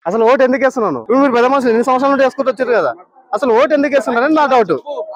అసలు ఓటు ఎందుకు వేస్తున్నాను ఇప్పుడు మీరు పెద్ద మనుషులు ఎన్ని సంవత్సరాల నుండి వేసుకుంటూ వచ్చారు కదా అసలు ఓటు ఎందుకు వేస్తున్నారని నా డౌట్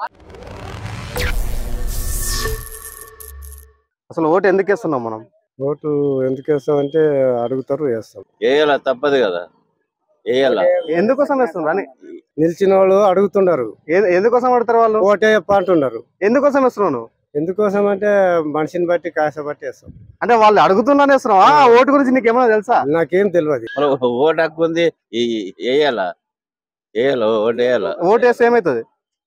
అసలు ఓటు ఎందుకు వేస్తున్నాం మనం ఓటు ఎందుకు వేస్తామంటే అడుగుతారు వేస్తాం వేయాల తప్పదు కదా వేయాల ఎందుకోసం వేస్తున్నారు అని నిలిచిన వాళ్ళు అడుగుతున్నారు ఏ- ఎందుకోసం పడతారు వాళ్ళు ఓటేయప్ప అంటున్నారు ఎందుకోసం వేస్తున్నాను ఎందుకోసం అంటే మనిషిని బట్టి కాస బట్టి వేస్తాం అంటే వాళ్ళు అడుగుతున్నానే వేస్తున్నావా ఆ ఓటు గురించి నీకు ఏమైనా తెలుసా నాకేం తెలియదు మరి ఓటు హక్కు ఉంది ఈ- వేయాల వేయాల ఓటు వేయాల ఓటు వేస్తే ఏమవుతుంది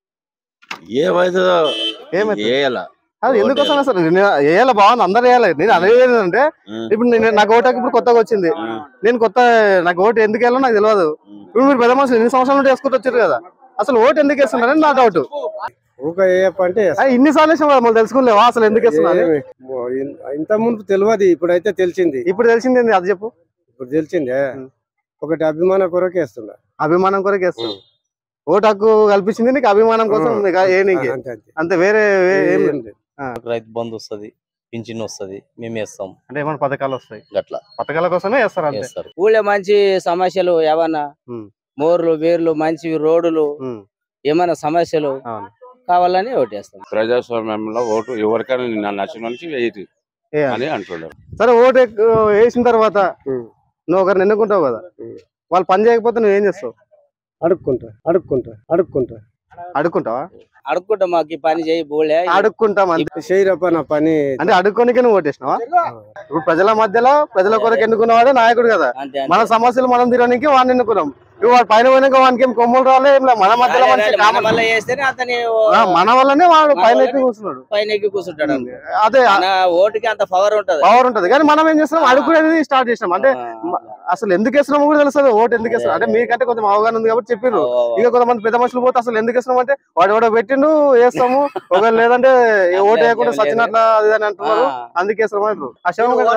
ఏమవుతుందో ఏమవుతుంది వేయాల అది ఎందుకోసం వేస్తారు నేను వేయాలి బాగుంది అందరు వేయాలి నేను అదే అంటే ఉం. ఇప్పుడు నేను నాకు ఓటు హక్కు ఇప్పుడు కొత్తగా వచ్చింది ఉం. నేను కొత్త నాకు ఓటు ఎందుకు వేయాలో నాకు తెలియదు ఉం. ఇప్పుడు మీరు పెద్ద మనుషులు ఎన్ని సంవత్సరాల నుండి వేసుకుంటూ వచ్చారు కదా అసలు ఓటు ఎందుకు వేస్తున్నారని నా డౌట్ ఊక వేయప్ప అంటే వేస్తాం. ఇన్ని సార్లు వేసాం కదా మళ్ళీ తెలుసుకోలేవా అసలు ఎందుకు వేస్తున్నారు ఏమి? ఓ, ఇన్- ఇంత ముందు తెలియదు ఇప్పుడైతే తెలిసింది ఇప్పుడు తెలిసింది ఏంది? అది చెప్పు ఇప్పుడు తెలిసిందే ఉం. ఒకటి అభిమాన కొరకే వేస్తున్నా అభిమానం కొరకు వేస్తాం ఓటు హక్కు కల్పించింది నీకు అభిమానం కోసం ఉం. నీకు ఏ నీకు అంతే అంతే అంతే వేరే వే- ఏం ఏం లేదు. లేదు. రైతు బంధు వస్తది పింఛన్ వస్తది మేము వేస్తాం అంటే ఏమైనా పథకాలు వస్తాయి గట్లా పథకాల కోసమే వేస్తారు అంతే వేస్తారు ఊళ్ళో మంచి సమస్యలు ఏమన్నా ఉం. మోర్లు బీర్లు మంచి రోడ్లు ఉం. ఏమైనా సమస్యలు అవును కావాలని ఓటేస్తాం ప్రజాస్వామ్యంలో ఓటు ఎవరికైనా నా నచ్చినోనికి వేయదు వేయాలి. అని అంటున్నారు సరే ఓటు ఎక్కు- వేసిన తర్వాత ఉం. నువ్వు ఒకరిని ఎన్నుకుంటావు కదా ఉం. వాళ్ళు పని చేయకపోతే నువ్వు ఏం చేస్తావు అడుక్కుంటా అడుక్కుంటా అడుక్కుంటా అడుక్కుంటావా అడుక్కుంటాం మాకు ఈ పని చేయి బోలే అడుక్కుంటాం అంతే చేయరప్ప నా పని అంటే అడుక్కోనికే నువ్వు ఓటేసినావా ఇప్పుడు ప్రజల మధ్యలో ప్రజల కొరకు ఎన్నుకున్నవాడే నాయకుడు కదా అంతే మన సమస్యలు మనం తీరడానికి వాడిని ఎన్నుకున్నాం ఇప్పుడు వాడు పైన పోయినాక వానికి ఏం కొమ్ములు రాలే ఏం లే. మన మధ్యలో మనిషి మన కామన్. వల్ల చేస్తేనే అతని ఆ, మన వల్లనే వాడు మన పైన వల్లనే- ఎక్కి కూర్చున్నాడు పైన ఎక్కి కూర్చుంటాడు అదే మన ఓటుకి అంత పవర్ ఉంటది పవర్ ఉంటది కానీ మనం ఏం చేస్తున్నాం అడుక్కునేది స్టార్ట్ చేసినాం అంటే మ- అసలు ఎందుకు వేస్తున్నామో కూడా తెలుస్తుంది ఓటు ఎందుకు వేస్తున్నాం అంటే మీకంటే కొంచెం అవగాహన ఉంది కాబట్టి చెప్పిర్రు ఇక కొంతమంది పెద్ద మనుషులు పోతే అసలు ఎందుకు వేస్తున్నాం అంటే వాడు ఎవడో పెట్టిండు వేస్తాము ఒకవేళ లేదంటే ఏ ఓటు వేయకుండా లేదు. సచినట్ల అది ఇది అని అంటున్నారు అందుకే వేస్తున్నాం అంటారు ఆ శవం కదా.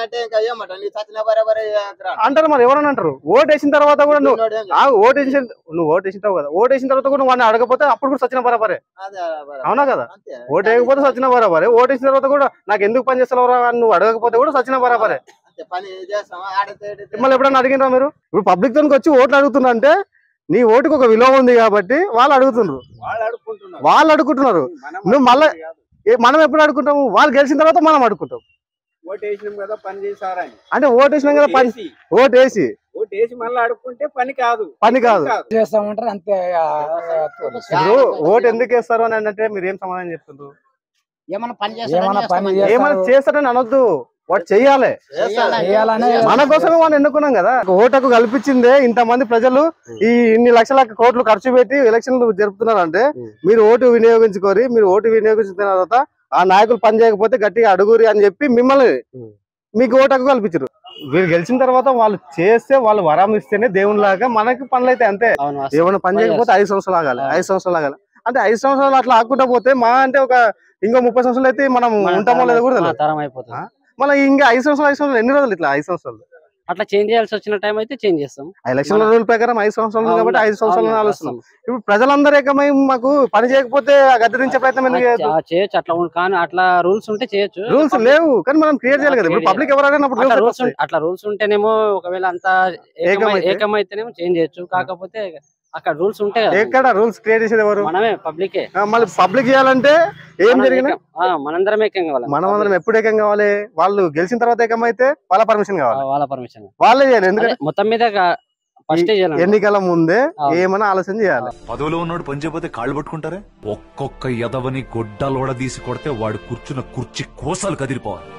అంటారు మరి ఎవరని అంటారు ఓటు వేసిన తర్వాత కూడా నువ్వు ఆ ఓటు వేసిన నువ్వు ఓటు వేసింటావు కదా ఓటు వేసిన తర్వాత కూడా నువ్వు వాడిని అడగపోతే అప్పుడు కూడా సచిన బరాబరే అవునా కదా ఓటు వేయకపోతే సచిన బరాబరే ఓటు వేసిన తర్వాత కూడా నాకు ఎందుకు పని చేస్తావు అని నువ్వు అడగకపోతే కూడా సచిన బరాబరే మళ్ళీ ఎప్పుడన్నా అడిగినరా మీరు ఇప్పుడు పబ్లిక్ తోనికి వచ్చి ఓట్లు అడుగుతున్నా అంటే నీ ఓటుకు ఒక విలువ ఉంది కాబట్టి వాళ్ళు అడుగుతున్నారు వాళ్ళు అడుగుతున్నారు నువ్వు మళ్ళా ఏ- మనం ఎప్పుడు అడుగుకుంటాము వాళ్ళు గెలిచిన తర్వాత మనం అడుగుకుంటాం ఓటు వేసినాం కదా పని చేసారా అని. అంటే ఓటు వేసినాం కదా పని వేసి, ఓటు వేసి ఓటు వేసి మళ్ళీ అడుక్కుంటే పని కాదు పని కాదు చేస్తామంటారు అంతే ఇప్పుడు ఓటు ఎందుకు వేస్తారు అని అంటే మీరు ఏం సమాధానం చెప్తుండ్రు ఏమన్నా పని ఏమైనా చేస్తాడు చేస్తాడని అనొద్దు వాడు చెయ్యాలి చేయాలనే మన కోసమే మనం ఎన్నుకున్నాం కదా ఓటకు కల్పించిందే ఇంతమంది ప్రజలు ఈ ఇన్ని లక్షల కోట్లు ఖర్చు పెట్టి ఎలక్షన్లు జరుపుతున్నారు అంటే మీరు ఓటు వినియోగించుకోరి మీరు ఓటు వినియోగించిన తర్వాత ఆ నాయకులు పని చేయకపోతే గట్టిగా అడుగురి అని చెప్పి మిమ్మల్ని మీకు ఓటకు కల్పించారు వీళ్ళు గెలిచిన తర్వాత వాళ్ళు చేస్తే వాళ్ళు వరం ఇస్తేనే దేవునిలాగా మనకి పనులు అయితే అంతే ఏమైనా పని చేయకపోతే ఐదు సంవత్సరాలు ఆగాలి ఐదు సంవత్సరాలు ఆగాలి అంటే ఐదు సంవత్సరాలు అట్లా ఆకుండా పోతే మా అంటే ఒక ఇంకో ముప్పై సంవత్సరాలు అయితే మనం ఉంటామో లేదో కూడా తెలియదు తరం అయిపోతుంది మళ్ళీ ఇంకా ఐదు సంవత్సరాలు ఐదు సంవత్సరాలు ఎన్ని రోజులు ఇట్లా ఐదు సంవత్సరాలు అట్లా చేంజ్ చేయాల్సి వచ్చిన టైం అయితే చేంజ్ చేస్తాం ఎలక్షన్ రూల్ ప్రకారం ఐదు సంవత్సరాలు ఉంది కాబట్టి ఐదు సంవత్సరాలు ఆలోచిస్తున్నాం ఇప్పుడు ప్రజలందరూ ఏకమై మాకు పని చేయకపోతే ఆ గద్దరించే ప్రయత్నం ఎందుకు చేయొద్దు ఆ, చేయొచ్చు అట్లా ఉం- కానీ అట్లా రూల్స్ ఉంటే చేయొచ్చు రూల్స్ లేవు కానీ మనం క్రియేట్ చేయాలి కదా ఇప్పుడు పబ్లిక్ ఎవరు అడిగినప్పుడు అట్లా rules రూల్స్ వస్తాయి. అట్లా రూల్స్ ఉంటేనేమో ఒకవేళ అంతా ఏకమై- ఏకమైతే? ఏకమైతేనేమో చేంజ్ చేయొచ్చు కాకపోతే అక్కడ రూల్స్ ఉంటాయి కదా. ఎక్కడ రూల్స్ క్రియేట్ చేసేది ఎవరు మనమే పబ్లికే ఆ, మళ్ళీ పబ్లిక్ చేయాలంటే ఏం మనం జరిగినా ఏకం- ఆ, మనందరం ఏకం కావాలి మనం అందరం ఎప్పుడు ఏకం కావాలి వాళ్ళు గెలిచిన తర్వాత ఏకమైతే వాళ్ళ పర్మిషన్ కావాలి వాళ్ళ పర్మిషన్ వాళ్ళే చేయాలి ఎందుకంటే మొత్తం మీద ఫస్ట్ చేయాలి ఎన్నికల ముందే అవును. ఏమైనా ఆలోచన చేయాలి పదవిలో ఉన్నాడు పని చేయకపోతే కాళ్ళు పట్టుకుంటారే ఒక్కొక్క ఎదవని గొడ్డలోడ తీసి కొడితే వాడు కూర్చున్న కుర్చీ కోసాలు కదిలిపోవాలి